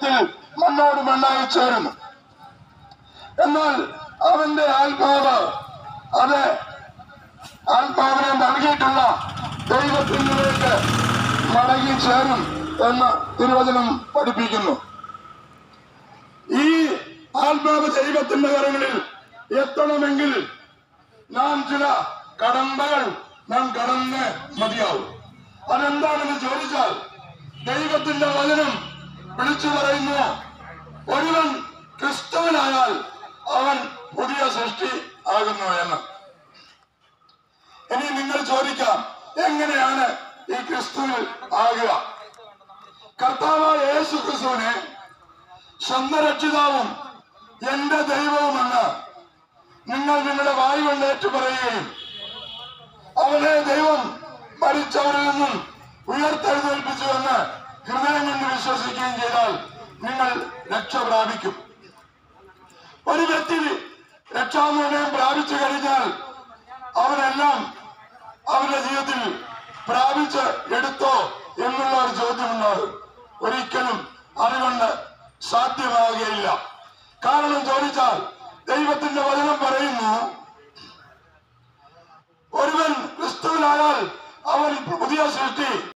മണ്ണിൽ മണ്ണോട് മണ്ണായി ചേരുന്നു എന്നാൽ അവന്റെ ആത്മാവ് അത് ആത്മാവിനെ നൽകിയിട്ടുള്ള ദൈവത്തിലേക്ക് മടങ്ങി ചേരും എന്ന് തിരുവചനം പഠിപ്പിക്കുന്നു ഈ ആത്മാവ് ദൈവത്തിന്റെ കരങ്ങളിൽ എത്തണമെങ്കിൽ നാം ചില കടമ്പകൾ നാം കടന്ന് മതിയാവും അതെന്താണെന്ന് ചോദിച്ചാൽ ദൈവത്തിന്റെ വചനം വിളിച്ചു പറയുന്നു ഒരുവൻ ക്രിസ്തുവിനായാൽ അവൻ പുതിയ സൃഷ്ടി ആകുന്നു എന്ന് ഇനി നിങ്ങൾ ചോദിക്കാം എങ്ങനെയാണ് ഈ ക്രിസ്തുവിൽ ആകുക കർത്താവായ യേശു ക്രിസ്തുവിനെ സ്വന്തം രക്ഷിതാവും എന്റെ ദൈവവുമെന്ന് നിങ്ങൾ നിങ്ങളുടെ വായു കൊണ്ട് ഏറ്റു പറയുകയും അവനെ ദൈവം മരിച്ചവരിൽ നിന്നും ഉയർത്തെഴുന്നേൽപ്പിച്ചു എന്ന് ഹൃദയം കൊണ്ട് വിശ്വസിക്കുകയും ചെയ്താൽ നിങ്ങൾ രക്ഷ പ്രാപിക്കും ഒരു വ്യക്തി രക്ഷാനിർണയം പ്രാപിച്ചു കഴിഞ്ഞാൽ അവനെല്ലാം അവന്റെ ജീവിതത്തിൽ പ്രാപിച്ച് എടുത്തോ എന്നുള്ള ഒരു ചോദ്യമുണ്ടാകും ഒരിക്കലും അതുകൊണ്ട് സാധ്യമാകുകയില്ല കാരണം ചോദിച്ചാൽ ദൈവത്തിന്റെ വചനം പറയുന്നു ഒരുവൻ ക്രിസ്തുവിലായാൽ അവൻ പുതിയ സൃഷ്ടി